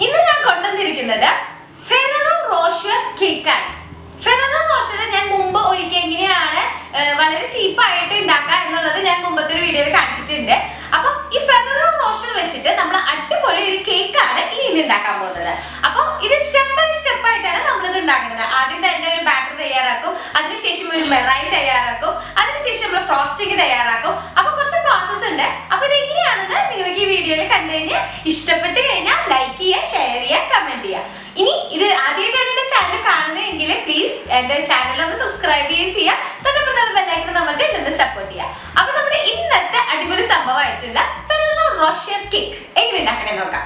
ഇന്ന് ഞാൻ കൊണ്ടുവന്നിരിക്കുന്നത് ഫെററോ റോഷർ കേക്കാണ് ഫെററോ റോഷർ ഞാൻ മുമ്പ് ഒരിക്കൽ എങ്ങനെയാണ് ആ, വളരെ ചീപ്പായിട്ട് ഉണ്ടാക്കുക എന്നുള്ളത് ഞാൻ മുമ്പത്തെ ഒരു വീഡിയോയിൽ കാണിച്ചിട്ടുണ്ട് അപ്പൊ ഈ ഫെററോ റോഷർ വെച്ചിട്ട് നമ്മൾ അടിപൊളി ഒരു കേക്കാണ് ഇനി ഇന്ന് ഉണ്ടാക്കാൻ പോകുന്നത് അപ്പൊ ഇത് സ്റ്റെപ്പ് ബൈ സ്റ്റെപ്പ് ആയിട്ടാണ് നമ്മൾ ഇത് ഉണ്ടാക്കുന്നത് ആദ്യം തന്നെ ഒരു ബാറ്റർ തയ്യാറാക്കും അതിനുശേഷം ഒരു മെറൈൻ തയ്യാറാക്കും അതിനുശേഷം നമ്മൾ ഫ്രോസ്റ്റിംഗ് തയ്യാറാക്കും അപ്പൊ കുറച്ച് പ്രോസസ്സ് ഉണ്ട് അപ്പൊ ഇത് എങ്ങനെയാണെന്ന് നിങ്ങൾക്ക് ഈ വീഡിയോയിൽ കണ്ടു കഴിഞ്ഞാൽ ഇഷ്ടപ്പെട്ട് കഴിഞ്ഞാൽ ലൈക്ക് ചെയ്യുക ഷെയർ ചെയ്യുക കമന്റ് ചെയ്യുക ഇനി ഇത് ആദ്യമായിട്ടാണ് എന്റെ ചാനൽ കാണുന്നതെങ്കിൽ പ്ലീസ് എന്റെ ചാനൽ ഒന്ന് സബ്സ്ക്രൈബ് ചെയ്യുകയും ചെയ്യുക തൊട്ടപ്പുറത്തുള്ള ബെല്ലൈക്കൺ നമ്മൾ എന്നെ സപ്പോർട്ട് ചെയ്യുക അപ്പൊ നമ്മുടെ ഇന്നത്തെ അടിപൊളി സംഭവമായിട്ടുള്ള ഫെറോ റോഷ്യർ കേക്ക് എങ്ങനെ ഉണ്ടാക്കണേ നോക്കാം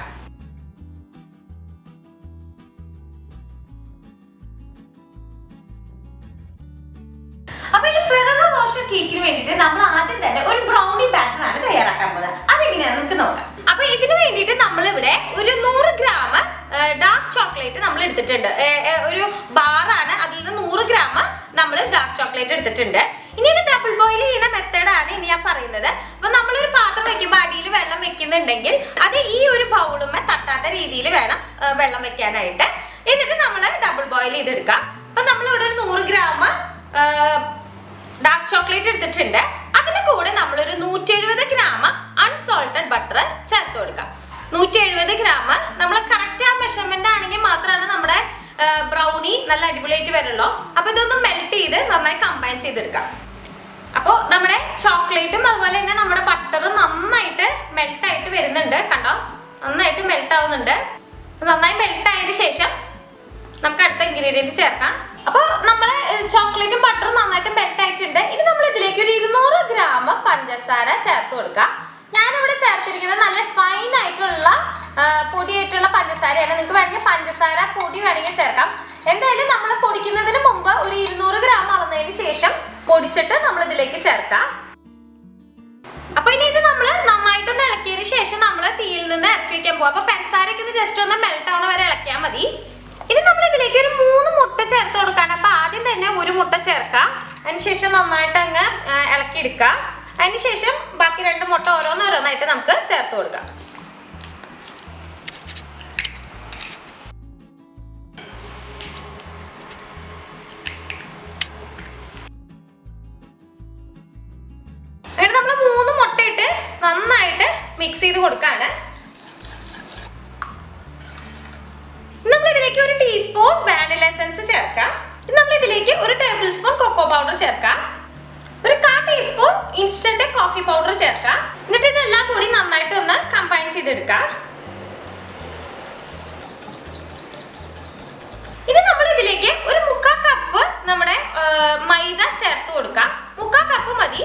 അപ്പൊ ഈ ഫെറോ റോഷർ കേക്കിന് വേണ്ടിയിട്ട് നമ്മൾ ആദ്യം തന്നെ ഒരു ബ്രൗണി ബാറ്റർ ആണ് തയ്യാറാക്കാൻ പോകുന്നത് അതെങ്ങനെയാണെന്ന് നമുക്ക് നോക്കാം അപ്പൊ ഇതിന് വേണ്ടിയിട്ട് നമ്മൾ ഇവിടെ ഒരു നൂറ് ഗ്രാം ഡാർക്ക് ചോക്ലേറ്റ് നമ്മൾ എടുത്തിട്ടുണ്ട് ഏ, ഏ, ഒരു ബാറാണ് അതിൽ നിന്ന് നൂറ് ഗ്രാം നമ്മൾ ഡാർക്ക് ചോക്ലേറ്റ് എടുത്തിട്ടുണ്ട് ഇനി ഇത് ഡബിൾ ബോയിൽ ചെയ്യുന്ന മെത്തേഡാണ് ഇനി ഞാൻ പറയുന്നത് അപ്പൊ നമ്മളൊരു പാത്രം വെക്കുമ്പോൾ അടിയിൽ വെള്ളം വെക്കുന്നുണ്ടെങ്കിൽ അത് ഈ ഒരു ബൗളുമേ തട്ടാത്ത രീതിയിൽ വേണം ഏ, വെള്ളം വെക്കാനായിട്ട് എന്നിട്ട് നമ്മൾ ഡബിൾ ബോയിൽ ചെയ്തെടുക്കാം അപ്പൊ നമ്മളിവിടെ ഒരു നൂറ് ഗ്രാം ഡാർക്ക് ചോക്ലേറ്റ് എടുത്തിട്ടുണ്ട് അതിന് കൂടെ നമ്മളൊരു നൂറ്റി എഴുപത് ഗ്രാം അൺസോൾട്ടഡ് ബട്ടർ ചേർത്ത് കൊടുക്കാം നൂറ്റി എഴുപത് ഗ്രാം നമ്മൾ കറക്റ്റ് ആ മെഷർമെന്റ് ആണെങ്കിൽ മാത്രമാണ് നമ്മുടെ ബ്രൗണി നല്ല അടിപൊളിയായിട്ട് വരുള്ളൂ അപ്പൊ ഇതൊന്ന് മെൽറ്റ് ചെയ്ത് നന്നായി കമ്പൈൻ ചെയ്തെടുക്കാം അപ്പോൾ നമ്മുടെ ചോക്ലേറ്റും അതുപോലെ തന്നെ നമ്മുടെ ബട്ടറും നന്നായിട്ട് മെൽറ്റ് ആയിട്ട് വരുന്നുണ്ട് കണ്ടോ നന്നായിട്ട് മെൽറ്റ് ആവുന്നുണ്ട് നന്നായി മെൽറ്റ് ആയതിനു ശേഷം നമുക്ക് അടുത്ത ഇൻഗ്രീഡിയൻറ്റ് ചേർക്കാം അപ്പോൾ നമ്മൾ ചോക്ലേറ്റും ബട്ടറും നന്നായിട്ട് മെൽറ്റ് ആയിട്ടുണ്ട് ഇനി നമ്മൾ ഇതിലേക്ക് ഒരു ഇരുന്നൂറ് ഗ്രാം പഞ്ചസാര ചേർത്ത് കൊടുക്കാം ഞാനിവിടെ ചേർത്തിരിക്കുന്നത് നല്ല ഫൈൻ ആയിട്ടുള്ള ആ, പൊടിയായിട്ടുള്ള പഞ്ചസാരയാണ് നിങ്ങൾക്ക് വേണമെങ്കിൽ പഞ്ചസാര പൊടി വേണമെങ്കിൽ ചേർക്കാം എന്തായാലും നമ്മൾ പൊടിക്കുന്നതിന് മുമ്പ് ഒരു ഇരുന്നൂറ് ഗ്രാം അളന്നതിന് ശേഷം പൊടിച്ചിട്ട് നമ്മൾ ഇതിലേക്ക് ചേർക്കാം അപ്പൊ ഇനി ഇത് നമ്മൾ നന്നായിട്ടൊന്ന് ഇളക്കിയതിന് ശേഷം നമ്മൾ തീയിൽ നിന്ന് ഇറക്കി വെക്കാൻ പോകും അപ്പൊ പഞ്ചസാരയൊക്കെ ഒന്ന് ജസ്റ്റ് ഒന്ന് മെൽറ്റ് ആവണ വരെ ഇളക്കിയാൽ മതി ഇനി നമ്മൾ ഇതിലേക്ക് ഒരു മൂന്ന് മുട്ട ചേർത്ത് കൊടുക്കാൻ അപ്പൊ ആദ്യം തന്നെ ഒരു മുട്ട ചേർക്കാം അതിനുശേഷം നന്നായിട്ട് അങ്ങ് ആ, ഇളക്കിയെടുക്കാം അതിനുശേഷം ബാക്കി രണ്ട് മുട്ട ഓരോന്നോരോന്നായിട്ട് നമുക്ക് ചേർത്ത് കൊടുക്കാം അങ്ങനെ നമ്മൾ മൂന്ന് മുട്ടയിട്ട് നന്നായിട്ട് മിക്സ് ചെയ്ത് കൊടുക്കാണ് നമ്മൾ ഇതിലേക്ക് ഒരു ടീസ്പൂൺ വാനില എസൻസ് ചേർക്കാം നമ്മൾ ഇതിലേക്ക് ഒരു ടേബിൾ സ്പൂൺ കൊക്കോ പൗഡർ ചേർക്കാം ഒരു കാ ടീസ്പൂൺ ഇൻസ്റ്റന്റ് കോഫി പൗഡർ ചേർക്കാം എന്നിട്ട് ഇതെല്ലാം കൂടി നന്നായിട്ട് ഒന്ന് കമ്പൈൻ ചെയ്തെടുക്കാം ഇനി നമ്മൾ ഇതിലേക്ക് ഒരു മുക്കാ കപ്പ് നമ്മുടെ ആ, മൈദ ചേർത്ത് കൊടുക്കാം മുക്കാ കപ്പ് മതി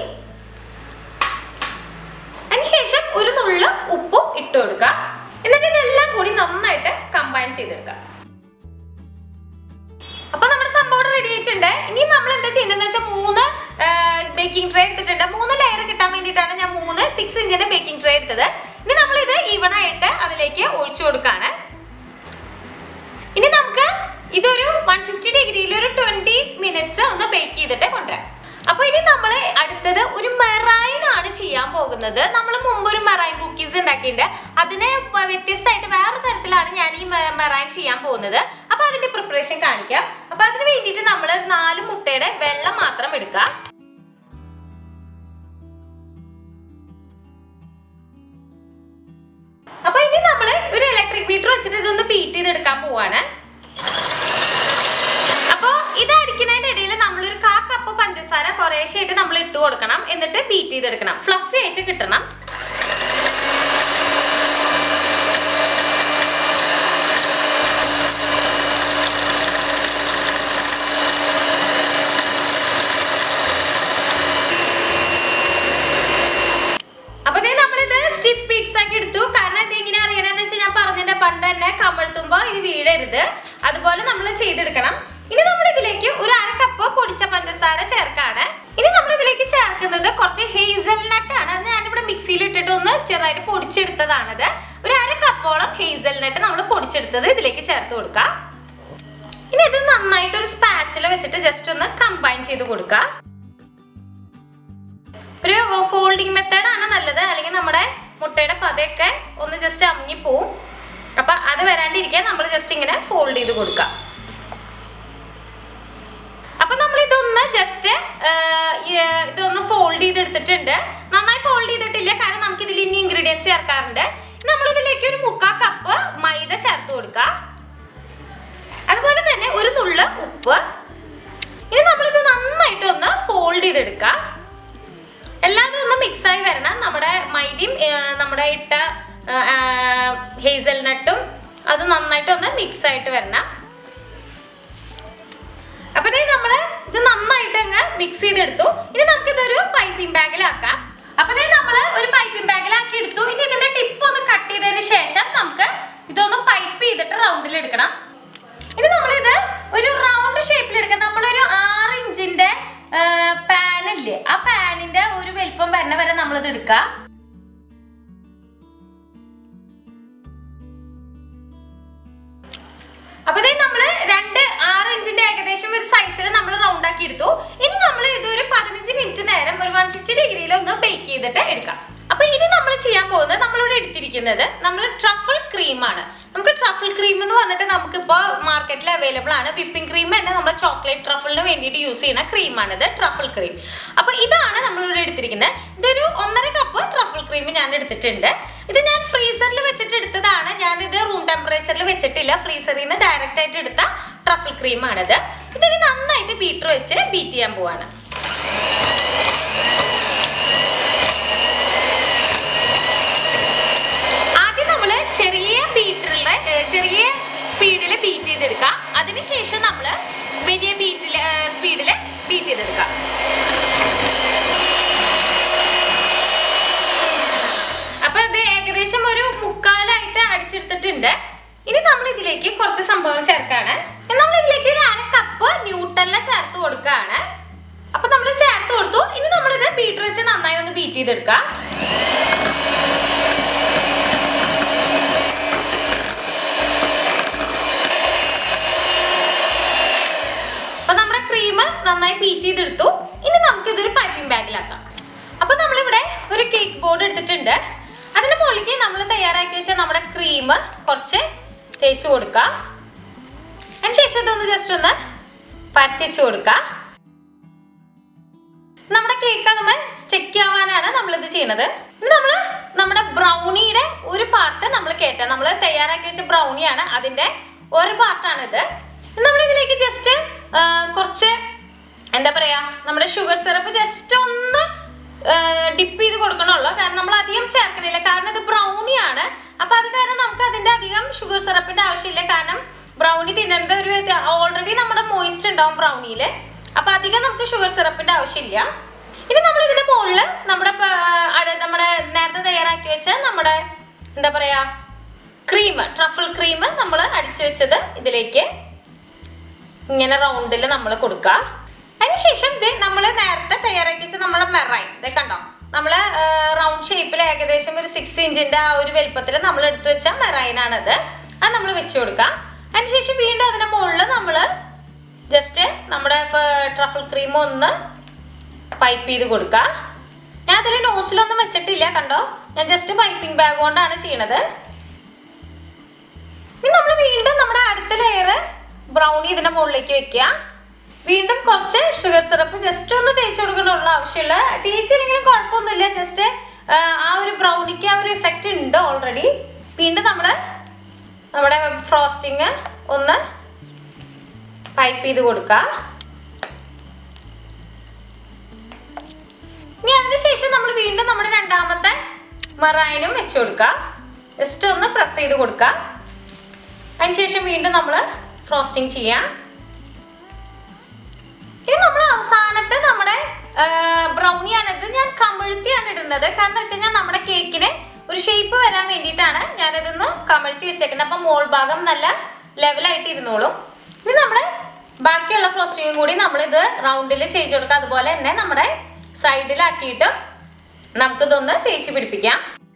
അതിനുശേഷം ഒരു നുള്ള ഉപ്പും ഇട്ട് കൊടുക്കാം എന്നിട്ട് ഇതെല്ലാം കൂടി നന്നായിട്ട് കമ്പൈൻ ചെയ്തെടുക്കാം അപ്പൊ നമ്മുടെ സംഭവം റെഡി ആയിട്ടുണ്ട് ഇനി നമ്മൾ എന്താ ചെയ്യുന്നത് വെച്ചാൽ മൂന്ന് ബേക്കിംഗ് ട്രേ എടുത്തിട്ടുണ്ട് മൂന്ന് ലെയർ കിട്ടാൻ വേണ്ടിയിട്ടാണ് ഞാൻ മൂന്ന് സിക്സ് ഇഞ്ചിന്റെ ബേക്കിംഗ് ട്രേ എടുത്തത് ഇനി നമ്മൾ ഇത് ഈവൺ ആയിട്ട് അതിലേക്ക് ഒഴിച്ചു കൊടുക്കാണ് ഇനി നമുക്ക് ഇതൊരു വൺ ഫിഫ്റ്റി ഡിഗ്രിയിൽ ഒരു ട്വന്റി മിനിറ്റ്സ് ഒന്ന് ബേക്ക് ചെയ്തിട്ട് കൊണ്ടുവരാം അപ്പൊ ഇനി നമ്മൾ അടുത്തത് ഒരു മെറൈൻ ആണ് ചെയ്യാൻ പോകുന്നത് നമ്മൾ മുമ്പ് ഒരു മെറൈൻ കുക്കീസ് ഉണ്ടാക്കിയിട്ടുണ്ട് അതിന് വ- വ്യത്യസ്തമായിട്ട് വേറെ തരത്തിലാണ് ഞാൻ ഈ മെറൈൻ ചെയ്യാൻ പോകുന്നത് അപ്പൊ അതിന്റെ പ്രിപ്പറേഷൻ കാണിക്കാം അപ്പൊ അതിന് വേണ്ടിയിട്ട് നമ്മൾ നാല് മുട്ടയുടെ വെള്ളം മാത്രം എടുക്കാം അപ്പൊ ഇനി നമ്മൾ ഒരു ഇലക്ട്രിക് മീറ്റർ വെച്ചിട്ട് ഇതൊന്ന് ബീറ്റ് ചെയ്തെടുക്കാൻ പോവാണ് അപ്പൊ ഇത് അടിക്കുന്നതിന്റെ ഇടയിൽ നമ്മളൊരു കാ കപ്പ് പഞ്ചസാര കുറേശ്ശായിട്ട് നമ്മൾ ഇട്ട് കൊടുക്കണം എന്നിട്ട് ബീറ്റ് ചെയ്തെടുക്കണം ഫ്ലഫി ആയിട്ട് കിട്ടണം അപ്പൊ ദേ നമ്മളിത് സ്റ്റിഫ് പീക്സ് ആക്കി എടുത്തു കാരണം ഇത് എങ്ങനെ അറിയണമെന്ന് വെച്ചാൽ ഞാൻ പറഞ്ഞിട്ട് പണ്ട് തന്നെ കമഴ്ത്തുമ്പോ ഇത് വീഴരുത് അതുപോലെ നമ്മൾ ചെയ്തെടുക്കണം ഇനി നമ്മൾ ഇതിലേക്ക് ഒരു അര കപ്പ് പൊടിച്ച പഞ്ചസാര ചേർക്കാണ് ഇനി നമ്മൾ ഇതിലേക്ക് ചേർക്കുന്നത് കുറച്ച് ഹേസൽനട്ട് ആണ് അത് ഞാനിവിടെ മിക്സിയിൽ ഇട്ടിട്ട് ഒന്ന് ചെറുതായിട്ട് പൊടിച്ചെടുത്തതാണത് ഒരു അര കപ്പോളം ഹേസൽനട്ട് നമ്മൾ പൊടിച്ചെടുത്തത് ഇതിലേക്ക് ചേർത്ത് കൊടുക്കാം ഇനി ഇത് നന്നായിട്ട് ഒരു സ്പാച്ചില വെച്ചിട്ട് ജസ്റ്റ് ഒന്ന് കമ്പൈൻ ചെയ്ത് കൊടുക്കാം ഒരു ഫോൾഡിങ് മെത്തേഡ് ആണ് നല്ലത് അല്ലെങ്കിൽ നമ്മുടെ മുട്ടയുടെ പതയൊക്കെ ഒന്ന് ജസ്റ്റ് അമ്മിപ്പോവും അപ്പൊ അത് വരാണ്ടിരിക്കാൻ നമ്മൾ ജസ്റ്റ് ഇങ്ങനെ ഫോൾഡ് ചെയ്ത് കൊടുക്കാം അപ്പൊ നമ്മൾ ഇതൊന്ന് ജസ്റ്റ് ഇതൊന്ന് ഫോൾഡ് ചെയ്തെടുത്തിട്ടുണ്ട് നന്നായി ഫോൾഡ് ചെയ്തിട്ടില്ല കാരണം നമുക്ക് ഇതിൽ ഇനി ഇൻഗ്രീഡിയൻസ് ചേർക്കാറുണ്ട് നമ്മൾ ഇതിലേക്ക് ഒരു മുക്കാ കപ്പ് മൈദ ചേർത്ത് കൊടുക്കുക അതുപോലെ തന്നെ ഒരു നുള്ള് ഉപ്പ് ഇനി നമ്മളിത് നന്നായിട്ട് ഒന്ന് ഫോൾഡ് ചെയ്തെടുക്കുക എല്ലാതും ഒന്ന് മിക്സ് ആയി വരണം നമ്മുടെ മൈദയും ആ, നമ്മുടെ ഇട്ട ഹേസൽനട്ടും അത് നന്നായിട്ട് ഒന്ന് മിക്സ് ആയിട്ട് വരണം അപ്പൊ ദേ നമ്മള് ഇത് നന്നായിട്ട് അങ്ങ് മിക്സ് ചെയ്തെടുത്തു ഇനി നമുക്ക് ഇതൊരു പൈപ്പിംഗ് ബാഗിലാക്കാം അപ്പൊ ദേ നമ്മള് ഒരു പൈപ്പിംഗ് ബാഗിലാക്കി എടുത്തു ഇനി ഇതിന്റെ ടിപ്പ് ഒന്ന് കട്ട് ചെയ്തതിന് ശേഷം നമുക്ക് ഇതൊന്ന് പൈപ്പ് ചെയ്തിട്ട് റൗണ്ടിൽ എടുക്കണം ഇനി നമ്മളിത് ഒരു റൗണ്ട് ഷേപ്പിൽ എടുക്കാം നമ്മളൊരു ആറ് ഇഞ്ചിന്റെ പാൻ ഇല്ലേ ആ പാനിന്റെ ഒരു വലിപ്പം വരുന്ന വരെ നമ്മളിത് എടുക്കാം അപ്പൊ ദേ നമ്മള് രണ്ട് ആറ് ഇഞ്ചിന്റെ ഏകദേശം ഒരു സൈസിൽ നമ്മൾ റൗണ്ട് ആക്കി എടുത്തു ഇനി നമ്മൾ ഇതൊരു പതിനഞ്ച് മിനിറ്റ് നേരം ഒരു വൺ ഫിഫ്റ്റി ഡിഗ്രിയിൽ ഒന്ന് ബേക്ക് ചെയ്തിട്ട് എടുക്കാം അപ്പൊ ഇനി നമ്മൾ ചെയ്യാൻ പോകുന്നത് നമ്മളിവിടെ എടുത്തിരിക്കുന്നത് നമ്മൾ ട്രഫിൾ ക്രീമാണ് നമുക്ക് ട്രഫിൾ ക്രീം എന്ന് പറഞ്ഞിട്ട് നമുക്കിപ്പോ മാർക്കറ്റിൽ അവൈലബിൾ ആണ് വിപ്പിംഗ് ക്രീം തന്നെ നമ്മുടെ ചോക്ലേറ്റ് ട്രഫിളിന് വേണ്ടിയിട്ട് യൂസ് ചെയ്യുന്ന ക്രീമാണിത് ട്രഫിൾ ക്രീം അപ്പൊ ഇതാണ് നമ്മളിവിടെ എടുത്തിരിക്കുന്നത് ഇതൊരു ഒന്നര കപ്പ് ട്രഫിൾ ക്രീം ഞാൻ എടുത്തിട്ടുണ്ട് ഇത് ഞാൻ ഫ്രീസറിൽ വെച്ചിട്ട് എടുത്തതാണ് ഞാനിത് റൂം ടെമ്പറേച്ചറിൽ വെച്ചിട്ടില്ല ഫ്രീസറിൽ നിന്ന് ഡയറക്റ്റ് ആയിട്ട് എടുത്ത ട്രഫിൾ ക്രീമാണിത് ഇതിന് നന്നായിട്ട് ബീറ്റർ വെച്ച് ബീറ്റ് ചെയ്യാൻ പോവാണ് ആദ്യം നമ്മൾ ചെറിയ ബീറ്ററിലെ ചെറിയ സ്പീഡിൽ ബീറ്റ് ചെയ്തെടുക്കാം അതിനുശേഷം നമ്മൾ വലിയ ബീറ്റിൽ സ്പീഡിൽ ബീറ്റ് ചെയ്തെടുക്കാം അപ്പൊ ഇത് ഏകദേശം ഒരു മുക്കാലായിട്ട് അടിച്ചെടുത്തിട്ടുണ്ട് ഇനി നമ്മൾ ഇതിലേക്ക് കുറച്ച് സംഭവങ്ങൾ ചേർക്കാണ് നമ്മൾ ഇതിലേക്ക് ഒരു അര കപ്പ് ന്യൂട്ടല്ല ചേർത്ത് കൊടുക്കുകയാണ് അപ്പൊ നമ്മൾ ചേർത്ത് കൊടുത്തു ഇനി നമ്മളിത് ബീറ്റർ വെച്ച് നന്നായി ഒന്ന് ബീറ്റ് ചെയ്തെടുക്കാം അപ്പൊ നമ്മുടെ ക്രീം നന്നായി ബീറ്റ് ചെയ്തെടുത്തു ഇനി നമുക്ക് ഇതൊരു പൈപ്പിംഗ് ബാഗിലാക്കാം അപ്പൊ നമ്മളിവിടെ ഒരു കേക്ക് ബോർഡ് എടുത്തിട്ടുണ്ട് അതിന്റെ മുകളിലേക്ക് നമ്മൾ തയ്യാറാക്കി വെച്ച നമ്മുടെ ക്രീം കുറച്ച് തേച്ച് കൊടുക്കാം അതിനുശേഷം ഇതൊന്ന് ജസ്റ്റ് ഒന്ന് പരത്തിച്ച് കൊടുക്കാം നമ്മുടെ കേക്ക് നമ്മൾ സ്റ്റിക്ക് ആവാനാണ് നമ്മളിത് ചെയ്യണത് ഇത് നമ്മൾ നമ്മുടെ ബ്രൗണിയുടെ ഒരു പാർട്ട് നമ്മൾ കയറ്റാം നമ്മൾ തയ്യാറാക്കി വെച്ച ബ്രൗണിയാണ് അതിന്റെ ഒരു പാർട്ടാണ് ഇത് നമ്മൾ ഇതിലേക്ക് ജസ്റ്റ് കുറച്ച് എന്താ പറയാ നമ്മുടെ ഷുഗർ സിറപ്പ് ജസ്റ്റ് ഒന്ന് ഡിപ്പ് ചെയ്ത് കൊടുക്കണുള്ളൂ കാരണം നമ്മൾ അധികം ചേർക്കണില്ല കാരണം ഇത് ബ്രൗണി ആണ് അപ്പൊ അത് കാരണം നമുക്ക് അതിന്റെ അധികം ഷുഗർ സിറപ്പിന്റെ ആവശ്യമില്ല കാരണം ബ്രൗണി തിന്നേണ്ടത് ഒരു ഓൾറെഡി നമ്മുടെ മോയിസ്റ്റ് ഉണ്ടാവും ബ്രൗണിയിൽ അപ്പൊ അധികം നമുക്ക് ഷുഗർ സിറപ്പിന്റെ ആവശ്യമില്ല ഇനി നമ്മൾ ഇതിന്റെ മുകളിൽ നമ്മുടെ പ- അട- നമ്മുടെ നേരത്തെ തയ്യാറാക്കി വെച്ച നമ്മുടെ എന്താ പറയാ ക്രീം ട്രഫിൾ ക്രീം നമ്മൾ അടിച്ചു വെച്ചത് ഇതിലേക്ക് ഇങ്ങനെ റൗണ്ടിൽ നമ്മൾ കൊടുക്കുക അതിനുശേഷം ഇത് നമ്മൾ നേരത്തെ തയ്യാറാക്കി വെച്ച നമ്മുടെ മെറൈൻ ഇത് കണ്ടോ നമ്മൾ റൗണ്ട് ഷേപ്പിൽ ഏകദേശം ഒരു സിക്സ് ഇഞ്ചിന്റെ ആ ഒരു വലുപ്പത്തിൽ നമ്മൾ എടുത്തു വെച്ച മെറൈനാണത് അത് നമ്മൾ വെച്ച് കൊടുക്കാം അതിനുശേഷം വീണ്ടും അതിന്റെ മുകളിൽ നമ്മൾ ജസ്റ്റ് നമ്മുടെ ട്രഫിൾ ക്രീം ഒന്ന് പൈപ്പ് ചെയ്ത് കൊടുക്കുക ഞാൻ അതിൽ നോസിലൊന്നും വെച്ചിട്ടില്ല കണ്ടോ ഞാൻ ജസ്റ്റ് പൈപ്പിംഗ് ബാഗ് കൊണ്ടാണ് ചെയ്യണത് ഇനി നമ്മൾ വീണ്ടും നമ്മുടെ അടുത്ത ലെയർ ബ്രൗണി ഇതിന്റെ മുകളിലേക്ക് വെക്കുക വീണ്ടും കുറച്ച് ഷുഗർ സിറപ്പ് ജസ്റ്റ് ഒന്ന് തേച്ച് കൊടുക്കണമുള്ള ആവശ്യമില്ല തേച്ചില്ലെങ്കിലും കുഴപ്പമൊന്നുമില്ല ജസ്റ്റ് ആ ഒരു ബ്രൗണിക്ക് ആ ഒരു എഫക്റ്റ് ഉണ്ട് ഓൾറെഡി വീണ്ടും നമ്മൾ നമ്മുടെ ഫ്രോസ്റ്റിങ് ഒന്ന് പൈപ്പ് ചെയ്ത് കൊടുക്കുക ഇനി അതിനുശേഷം നമ്മൾ വീണ്ടും നമ്മുടെ രണ്ടാമത്തെ മറൈനും വെച്ച് കൊടുക്കുക ജസ്റ്റ് ഒന്ന് പ്രസ് ചെയ്ത് കൊടുക്കുക അതിനുശേഷം വീണ്ടും നമ്മൾ ഫ്രോസ്റ്റിംഗ് ചെയ്യാം ഇനി നമ്മൾ അവസാനത്തെ നമ്മുടെ ബ്രൗണിയാണ് ഇത് ഞാൻ കമിഴ്ത്തിയാണ് ഇടുന്നത് കാരണം എന്താ വെച്ച് കഴിഞ്ഞാൽ നമ്മുടെ കേക്കിന് ഒരു ഷേപ്പ് വരാൻ വേണ്ടിയിട്ടാണ് ഞാനിതൊന്ന് കമിഴ്ത്തി വെച്ചേക്കുന്നത് അപ്പം മോൾ ഭാഗം നല്ല ലെവലായിട്ട് ഇരുന്നോളും ഇനി നമ്മൾ ബാക്കിയുള്ള ഫ്രോസ്റ്റിങ്ങും കൂടി നമ്മളിത് റൗണ്ടിൽ ചെയ്ത് കൊടുക്കുക അതുപോലെ തന്നെ നമ്മുടെ സൈഡിലാക്കിയിട്ട് നമുക്കിതൊന്ന് തേച്ച് പിടിപ്പിക്കാം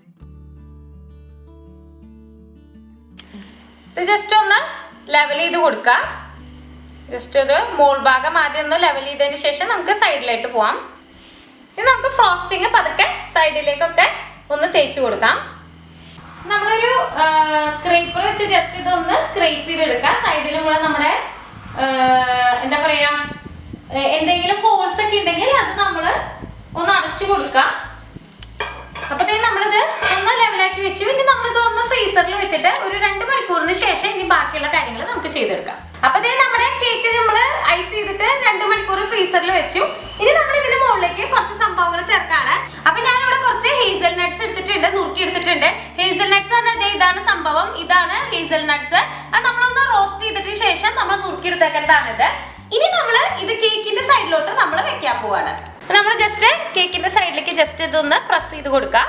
ഇത് ജസ്റ്റ് ഒന്ന് ലെവൽ ചെയ്ത് കൊടുക്കുക ജസ്റ്റ് ഒരു മോൾ ഭാഗം ആദ്യം ഒന്ന് ലെവൽ ചെയ്തതിന് ശേഷം നമുക്ക് സൈഡിലായിട്ട് പോവാം ഇനി നമുക്ക് ഫ്രോസ്റ്റിങ് പതുക്കെ സൈഡിലേക്കൊക്കെ ഒന്ന് തേച്ച് കൊടുക്കാം നമ്മളൊരു സ്ക്രേപ്പർ വെച്ച് ജസ്റ്റ് ഇതൊന്ന് സ്ക്രേപ്പ് ചെയ്തെടുക്കുക സൈഡിലും കൂടെ നമ്മുടെ ആ, എന്താ പറയാ ഏ, എന്തെങ്കിലും ഹോൾസ് ഒക്കെ ഉണ്ടെങ്കിൽ അത് നമ്മൾ ഒന്ന് അടച്ചു കൊടുക്കാം അപ്പത്തേക്കും നമ്മളിത് ഒന്ന് ലെവലാക്കി വെച്ചു ഇനി നമ്മളിത് ഒന്ന് ഫ്രീസറിൽ വെച്ചിട്ട് ഒരു രണ്ട് മണിക്കൂറിന് ശേഷം ഇനി ബാക്കിയുള്ള കാര്യങ്ങൾ നമുക്ക് ചെയ്തെടുക്കാം അപ്പത്തേ നമ്മുടെ കേക്ക് നമ്മൾ ഐസ് ചെയ്തിട്ട് രണ്ട് മണിക്കൂർ ഫ്രീസറിൽ വെച്ചു ഇനി നമ്മൾ ഇതിന് മുകളിലേക്ക് കുറച്ച് സംഭവങ്ങൾ ചേർക്കാണ് അപ്പൊ ഞാനിവിടെ കുറച്ച് ഹേസൽ നട്ട്സ് എടുത്തിട്ടുണ്ട് നുറുക്കി എടുത്തിട്ടുണ്ട് ഹേസൽ നട്ട്സ് പറഞ്ഞാൽ ദേ ഇതാണ് സംഭവം ഇതാണ് ഹേസൽ നട്ട്സ് അത് നമ്മളൊന്ന് റോസ്റ്റ് ചെയ്തിട്ട് ശേഷം നമ്മൾ നുറുക്കി എടുത്തേക്കേണ്ടതാണിത് ഇനി നമ്മൾ ഇത് കേക്കിന്റെ സൈഡിലോട്ട് നമ്മൾ വെക്കാൻ പോവാണ് നമ്മൾ ജസ്റ്റ് കേക്കിന്റെ സൈഡിലേക്ക് ജസ്റ്റ് ഇതൊന്ന് പ്രസ് ചെയ്ത് കൊടുക്കാം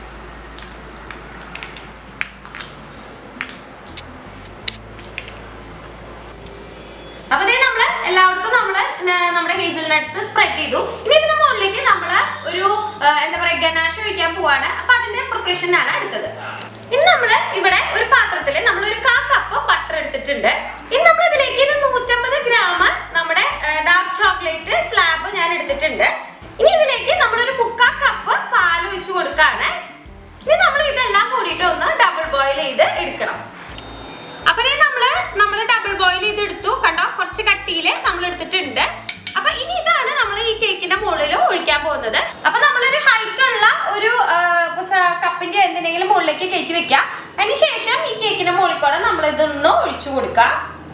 അപ്പൊ ദേ നമ്മള് എല്ലായിടത്തും നമ്മള് ന- നമ്മുടെ ഹേസൽ നട്ട്സ് സ്പ്രെഡ് ചെയ്തു ഇനി ഇതിന്റെ മുകളിലേക്ക് നമ്മള് ഒരു ആ, എന്താ പറയാ ഗനാഷ് ഒഴിക്കാൻ പോവാണ് അപ്പൊ അതിന്റെ പ്രിപ്പറേഷൻ ആണ് അടുത്തത് ഇനി നമ്മള് ഇവിടെ ഒരു പാത്രത്തില് നമ്മൾ ഒരു കാ കപ്പ് ബട്ടർ എടുത്തിട്ടുണ്ട് ഇനി നമ്മൾ ഇതിലേക്ക് ഒരു നൂറ്റമ്പത് ഗ്രാം നമ്മുടെ ഡാർക്ക് ചോക്ലേറ്റ് സ്ലാബ് ഞാൻ എടുത്തിട്ടുണ്ട് ഇനി ഇതിലേക്ക് നമ്മളൊരു മുക്കാ കപ്പ് പാൽ ഒഴിച്ചു കൊടുക്കാണ് ഇനി നമ്മൾ ഇതെല്ലാം കൂടിയിട്ട് ഒന്ന് ഡബിൾ ബോയിൽ ചെയ്ത് എടുക്കണം അപ്പൊ ദേ നമ്മള് നമ്മള് ഡബിൾ ബോയിൽ ചെയ്ത് എടുത്തു കണ്ടോ കുറച്ച് കട്ടിയില് നമ്മൾ എടുത്തിട്ടുണ്ട് അപ്പൊ ഇനി ഇതാണ് നമ്മൾ ഈ കേക്കിന്റെ മുകളിൽ ഒഴിക്കാൻ പോകുന്നത് അപ്പൊ നമ്മളൊരു ഹൈറ്റ് ഉള്ള ഒരു ആ, സ- കപ്പിന്റെ എന്തിനെങ്കിലും മുകളിലേക്ക് കേക്ക് വെക്കാം അതിനുശേഷം ഈ കേക്കിന്റെ മുകളിൽ കൂടെ നമ്മൾ ഇതൊന്ന് ഒഴിച്ചു കൊടുക്കാം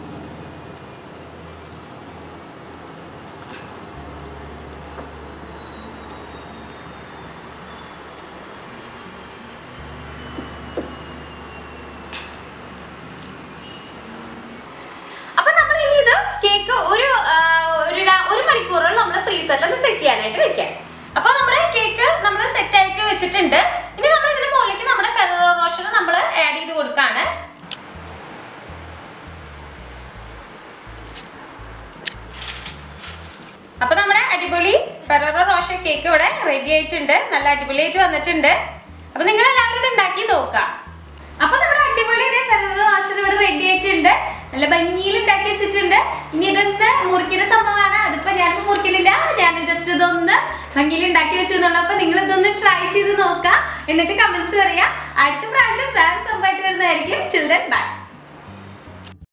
അപ്പൊ നമ്മൾ ഇനി ഇത് കേക്ക് ഒരു ആ, ഒരു ര- ഒരു മണിക്കൂറോളം നമ്മൾ ഫ്രീസറിൽ ഒന്ന് സെറ്റ് ചെയ്യാനായിട്ട് വെക്കാം അപ്പൊ നമ്മുടെ കേക്ക് നമ്മൾ സെറ്റ് ആയിട്ട് വെച്ചിട്ടുണ്ട് ഇനി നമ്മൾ ഇതിന് മുകളിലേക്ക് നമ്മുടെ ഫെറോ റോഷർ നമ്മൾ ആഡ് ചെയ്ത് കൊടുക്കാണ് അപ്പൊ നമ്മുടെ അടിപൊളി ഫെറോ റോഷ കേക്ക് ഇവിടെ റെഡി ആയിട്ടുണ്ട് നല്ല അടിപൊളിയായിട്ട് വന്നിട്ടുണ്ട് അപ്പൊ നിങ്ങൾ എല്ലാവരും ഇത് ഉണ്ടാക്കി നോക്കാം അപ്പൊ നമ്മുടെ അടിപൊളി ഫെറോ റോഷർ ഇവിടെ റെഡി ആയിട്ടുണ്ട് നല്ല ഭംഗിയിൽ ഉണ്ടാക്കി വെച്ചിട്ടുണ്ട് ഇനി ഇതൊന്ന് മുറിക്കുന്ന സംഭവമാണ് അതിപ്പോ ഞാൻ മുറിക്കണില്ല ഞാൻ ജസ്റ്റ് ഇതൊന്ന് ഭംഗിയിൽ ഉണ്ടാക്കി വെച്ചതുകൊണ്ട് അപ്പൊ നിങ്ങൾ ഇതൊന്ന് ട്രൈ ചെയ്ത് നോക്കാം എന്നിട്ട് കമന്റ്സ് പറയാം അടുത്ത പ്രാവശ്യം വേറെ സംഭവമായിട്ട് വരുന്നതായിരിക്കും ചിൽഡ്രൻ ബൈ